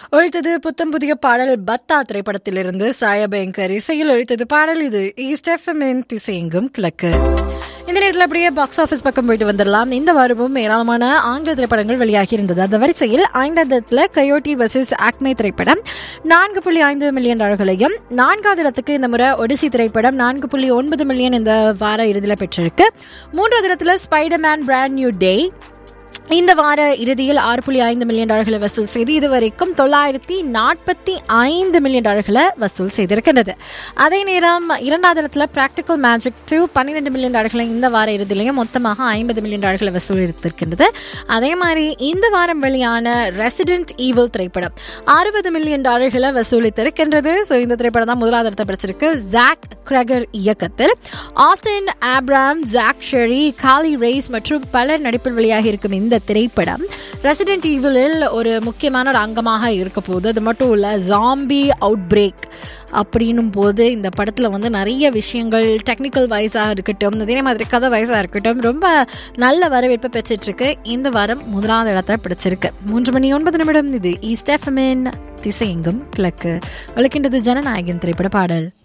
ஒழித்தது புத்தம் புதிய பாடல் பத்தா திரைப்படத்திலிருந்து சாயபயங்கர் இசையில் ஒழித்தது பாடல் இது ஈஸ்ட் எஃப்எம்மின் திசையெங்கும் கிழக்கு இந்த நேரத்தில் அப்படியே பாக்ஸ் ஆஃபீஸ் பக்கம் போயிட்டு வந்துடலாம் இந்த வாரமும் ஏராளமான ஆங்கில திரைப்படங்கள் வெளியாகி இருந்தது அந்த வரிசையில் ஐந்தாவது இடத்துல கயோட்டி வர்சஸ் ஆக்மே திரைப்படம் நான்கு புள்ளி ஐந்து மில்லியன் டாலர்களையும் நான்காவது இடத்துக்கு இந்த முறை ஒடிசி திரைப்படம் நான்கு புள்ளி ஒன்பது மில்லியன் இந்த வார இறுதியில் பெற்றிருக்கு மூன்றாவது இடத்துல ஸ்பைடர்மேன் பிராண்ட் நியூ டே இந்த வார இறுதியில் ஆறு புள்ளி ஐந்து மில்லியன் டாலர்களை வசூல் செய்து இதுவரைக்கும் தொள்ளாயிரத்தி நாற்பத்தி ஐந்து மில்லியன் டாலர்களை வசூல் செய்திருக்கின்றது அதே நேரம் இரண்டாவது இடத்துல பிராக்டிக்கல் மேஜிக் டூ பன்னிரெண்டு மில்லியன் டாலர்களை இந்த வார இறுதியிலையும் மொத்தமாக ஐம்பது மில்லியன் டாலர்களை வசூல் இருக்கின்றது அதே மாதிரி இந்த வாரம் வெளியான ரெசிடென்ட் ஈவில் திரைப்படம் அறுபது மில்லியன் டாலர்களை வசூலித்திருக்கின்றது ஸோ இந்த திரைப்படம் தான் முதலாவது இடத்தை பிடிச்சிருக்கு ஜாக் கிரகர் இயக்கத்தில் ஆஸ்டின் ஆப்ராம் ஜாக் ஷெரி காலி ரேஸ் மற்றும் பலர் நடிப்பில் வெளியாகி இருக்கும் இந்த திரைப்படம் ரெசிடென்ட் ஈவிலில் ஒரு முக்கியமான ஒரு அங்கமாக இருக்க போகுது அது மட்டும் இல்லை ஜாம்பி அவுட் பிரேக் அப்படின்னும் போது இந்த படத்தில் வந்து நிறைய விஷயங்கள் டெக்னிக்கல் வைஸாக இருக்கட்டும் அதே மாதிரி கதை வைஸாக இருக்கட்டும் ரொம்ப நல்ல வரவேற்பை பெற்றுட்ருக்கு இந்த வாரம் முதலாவது இடத்தை பிடிச்சிருக்கு மூன்று மணி ஒன்பது நிமிடம் இது ஈஸ்ட் எஃப்எம்இன் திசையெங்கும் கிழக்கு வழக்கின்றது ஜனநாயகன் திரைப்பட பாடல்